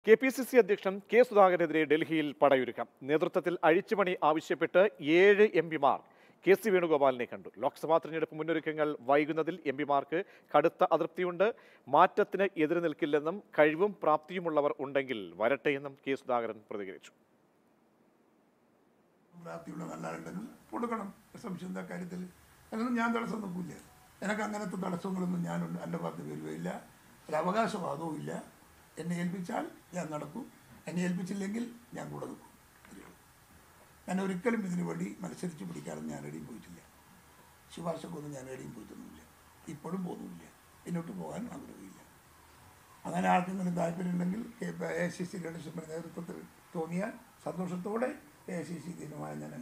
K P C C അധ്യക്ഷൻ K സുധാകരനെതിരെ ഡൽഹിയിൽ പടയൊരുക്കം നേതൃത്വത്തിൽ അഴിച്ചുപണി ആവശ്യപ്പെട്ട് ഏഴ് എം പിമാർ കെ സി വേണുഗോപാലിനെ കണ്ടു ലോക്സഭാ തെരഞ്ഞെടുപ്പ് മുന്നൊരുക്കങ്ങൾ വൈകുന്നതിൽ എം പിമാർക്ക് കടുത്ത അതൃപ്തിയുണ്ട് മാറ്റത്തിന് എതിര് നിൽക്കില്ലെന്നും കഴിവും പ്രാപ്തിയുമുള്ളവർ ഉണ്ടെങ്കിൽ വരട്ടെയെന്നും കെ സുധാകരൻ പ്രതികരിച്ചു പ്രാപ്തിയുള്ള നല്ല ആളുണ്ടെങ്കിൽ കൊടുക്കണം സംശയത്തിന്റെ കാര്യത്തിൽ അതിനൊന്നും ഞാൻ തടസ്സം നിൽക്കില്ല എനിക്ക് അങ്ങനത്തെ തടസ്സങ്ങളൊന്നും ഞാൻ എൻ്റെ ഭാഗത്ത് വരുകയില്ല ഒരു അവകാശവാദവും ഇല്ല എന്നെ ഏൽപ്പിച്ചാൽ ഞാൻ നടക്കും എന്നെ ഏൽപ്പിച്ചില്ലെങ്കിൽ ഞാൻ കൂടെ നിൽക്കും അത്രയേ ഉള്ളൂ. ഞാൻ ഒരിക്കലും ഇതിനു വേണ്ടി മത്സരിച്ച് പിടിക്കാനൊന്നും ഞാൻ എവിടെയും പോയിട്ടില്ല ശുപാർശക്കൊന്നും ഞാൻ എവിടെയും പോയിട്ടൊന്നുമില്ല ഇപ്പോഴും പോകുന്നില്ല മുന്നോട്ട് പോകാൻ ആഗ്രഹമില്ല അങ്ങനെ ആർക്കെങ്കിലും താല്പര്യമുണ്ടെങ്കിൽ എ സി സി ലീഡർഷിപ്പിൻ്റെ നേതൃത്വത്തിൽ തോന്നിയാൽ സന്തോഷത്തോടെ എ സി സി തീരുമാനം ഞാൻ